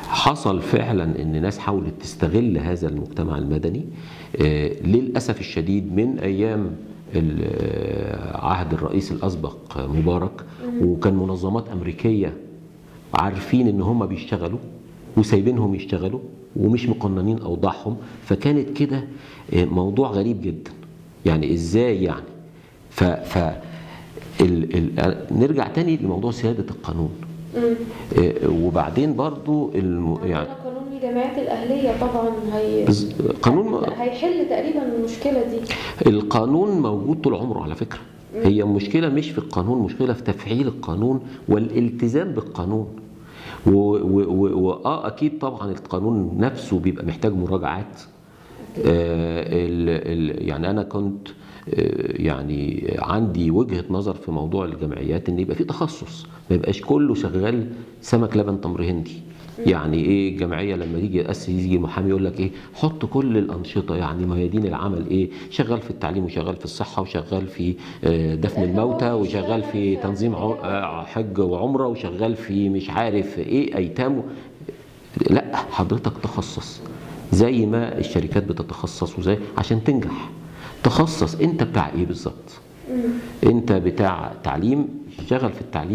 حصل فعلا ان ناس حاولت تستغل هذا المجتمع المدني آه، للاسف الشديد من ايام ال- آه، عهد الرئيس الاسبق مبارك وكان منظمات امريكيه عارفين ان هم بيشتغلوا وسايبينهم يشتغلوا ومش مقننين اوضاعهم فكانت كده آه، موضوع غريب جدا يعني ازاي يعني ف ف ال ال نرجع تاني لموضوع سياده القانون آه، وبعدين برضو الم... يعني يعني قانون الجامعات الأهلية طبعا هي بز- قانون هيحل تقريبا المشكلة دي القانون موجود طول عمره على فكرة هي مشكلة مش في القانون مشكلة في تفعيل القانون والالتزام بالقانون و- و- و- واه اكيد طبعا القانون نفسه بيبقى محتاج مراجعات آه، ال- ال- يعني انا كنت آه، يعني عندي وجهة نظر في موضوع الجمعيات ان يبقى في تخصص ما يبقاش كله شغال سمك لبن تمر هندي يعني ايه الجمعيه لما يجي ياسس يجي محامي يقول لك ايه حط كل الانشطه يعني ميادين العمل ايه شغال في التعليم وشغال في الصحه وشغال في آه، دفن الموتى وشغال في تنظيم ع- آه، حج وعمره وشغال في مش عارف ايه ايتام لا حضرتك تخصص زي ما الشركات بتتخصص وزي عشان تنجح تخصص انت بتاع ايه بالظبط انت بتاع تعليم اشتغل في التعليم